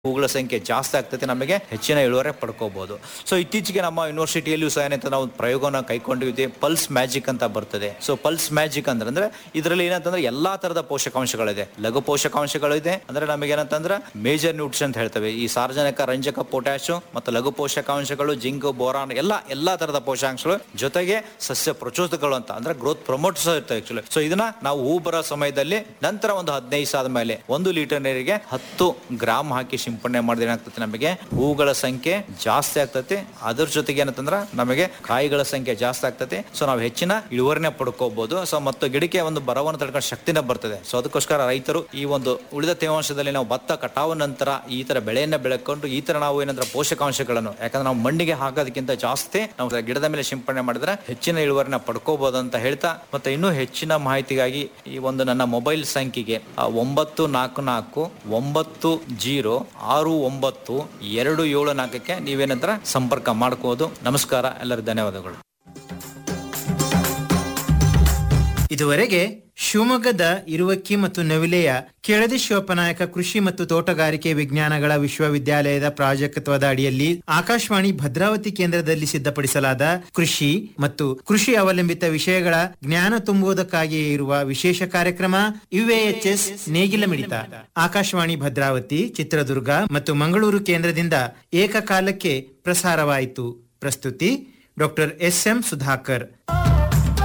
ಹೂಗಳ ಸಂಖ್ಯೆ ಜಾಸ್ತಿ ಆಗ್ತೈತೆ ನಮಗೆ ಹೆಚ್ಚಿನ ಇಳುವರಿ ಪಡ್ಕೋಬಹುದು ಸೊ ಇತ್ತೀಚೆಗೆ ನಮ್ಮ ಯೂನಿವರ್ಸಿಟಿಯಲ್ಲಿಯೂ ಸಹ ಏನಂತ ನಾವು ಒಂದು ಪ್ರಯೋಗನ ಕೈಕೊಂಡಿದ್ವಿ ಪಲ್ಸ್ ಮ್ಯಾಜಿಕ್ ಅಂತ ಬರ್ತದೆ ಸೊ ಪಲ್ಸ್ ಮ್ಯಾಜಿಕ್ ಅಂದ್ರೆ ಅಂದ್ರೆ ಇದರಲ್ಲಿ ಏನಂತಂದ್ರೆ ಎಲ್ಲಾ ತರದ ಪೋಷಕಾಂಶಗಳಿದೆ ಲಘು ಪೋಷಕಾಂಶಗಳಿದೆ ಅಂದ್ರೆ ನಮಗೆ ಏನಂತಂದ್ರೆ ಮೇಜರ್ ನ್ಯೂಟ್ರಿಷನ್ ಅಂತ ಹೇಳ್ತೇವೆ ಈ ಸಾರ್ವಜನಿಕ ರಂಜಕ ಪೊಟ್ಯಾಶು ಮತ್ತು ಲಘು ಪೋಷಕಾಂಶಗಳು ಜಿಂಕ್ ಬೋರಾನ್ ಎಲ್ಲ ಎಲ್ಲಾ ತರದ ಪೋಷಕಾಂಶಗಳು ಜೊತೆಗೆ ಸಸ್ಯ ಪ್ರಚೋದಕಗಳು ಅಂತ ಅಂದ್ರೆ ಗ್ರೋತ್ ಪ್ರಮೋಟ್ಸ್ ಇರ್ತವೆ ಆಕ್ಚುಲಿ ಸೊ ಇದನ್ನ ನಾವು ಹೂ ಬರೋ ಸಮಯದಲ್ಲಿ ನಂತರ ಒಂದು ಹದಿನೈದು ಸಾವಿರ ಮೇಲೆ ಒಂದು ಲೀಟರ್ ನೀರಿಗೆ ಹತ್ತು ಗ್ರಾಮ್ ಹಾಕಿ ಸಿಂಪಡಣೆ ಮಾಡಿದ್ರೆ ಏನಾಗ್ತದೆ ನಮಗೆ ಹೂಗಳ ಸಂಖ್ಯೆ ಜಾಸ್ತಿ ಆಗ್ತದೆ ಅದ್ರ ಜೊತೆಗೆ ಏನಂತಂದ್ರ ನಮಗೆ ಕಾಯಿಗಳ ಸಂಖ್ಯೆ ಜಾಸ್ತಿ ಆಗ್ತದೆ ಸೊ ನಾವು ಹೆಚ್ಚಿನ ಇಳುವರಿನ ಪಡ್ಕೋಬಹುದು ಸೊ ಮತ್ತು ಗಿಡಕ್ಕೆ ಒಂದು ಬರವನ್ನು ತಡ್ಕೊಂಡು ಶಕ್ತಿನ ಬರ್ತದೆ ಸೊ ಅದಕ್ಕೋಸ್ಕರ ರೈತರು ಈ ಒಂದು ಉಳಿದ ತೇವಾಂಶದಲ್ಲಿ ನಾವು ಭತ್ತ ಕಟಾವು ನಂತರ ಈ ತರ ಬೆಳೆಯನ್ನ ಬೆಳಕೊಂಡು ಈ ತರ ನಾವು ಏನಂದ್ರೆ ಪೋಷಕಾಂಶಗಳನ್ನು ಯಾಕಂದ್ರೆ ನಾವು ಮಣ್ಣಿಗೆ ಹಾಕೋದಕ್ಕಿಂತ ಜಾಸ್ತಿ ನಾವು ಗಿಡದ ಮೇಲೆ ಸಿಂಪಡಣೆ ಮಾಡಿದ್ರೆ ಹೆಚ್ಚಿನ ಇಳುವರಿನ ಪಡ್ಕೋಬಹುದು ಅಂತ ಹೇಳ್ತಾ ಮತ್ತೆ ಇನ್ನೂ ಹೆಚ್ಚಿನ ಮಾಹಿತಿಗಾಗಿ ಈ ಒಂದು ನನ್ನ ಮೊಬೈಲ್ ಸಂಖ್ಯೆಗೆ ಆ, ಒಂಬತ್ತು ನಾಲ್ಕು ನಾಲ್ಕು ಒಂಬತ್ತು ಜೀರೋ ಆರು ಒಂಬತ್ತು ಎರಡು ಏಳು ನಾಲ್ಕಕ್ಕೆ ನೀವೇನಂತರ ಸಂಪರ್ಕ ಮಾಡ್ಕೋದು ನಮಸ್ಕಾರ ಎಲ್ಲರಿಗೂ ಧನ್ಯವಾದಗಳು ಇದುವರೆಗೆ ಶಿವಮೊಗ್ಗದ ಇರುವಕ್ಕಿ ಮತ್ತು ನವಿಲೆಯ ಕೆಳದಿ ಶಿವಪ್ಪನಾಯಕ ಕೃಷಿ ಮತ್ತು ತೋಟಗಾರಿಕೆ ವಿಜ್ಞಾನಗಳ ವಿಶ್ವವಿದ್ಯಾಲಯದ ಪ್ರಾಜೆಕ್ಟ್ವದ ಅಡಿಯಲ್ಲಿ ಆಕಾಶವಾಣಿ ಭದ್ರಾವತಿ ಕೇಂದ್ರದಲ್ಲಿ ಸಿದ್ಧಪಡಿಸಲಾದ ಕೃಷಿ ಮತ್ತು ಕೃಷಿ ಅವಲಂಬಿತ ವಿಷಯಗಳ ಜ್ಞಾನ ತುಂಬುವುದಕ್ಕಾಗಿಯೇ ಇರುವ ವಿಶೇಷ ಕಾರ್ಯಕ್ರಮ ಯುಎಎಚ್ಎಸ್ ನೇಗಿಲ ಮಿಡಿತ ಆಕಾಶವಾಣಿ ಭದ್ರಾವತಿ ಚಿತ್ರದುರ್ಗ ಮತ್ತು ಮಂಗಳೂರು ಕೇಂದ್ರದಿಂದ ಏಕಕಾಲಕ್ಕೆ ಪ್ರಸಾರವಾಯಿತು ಪ್ರಸ್ತುತಿ ಡಾಕ್ಟರ್ ಎಸ್ ಎಂ ಸುಧಾಕರ್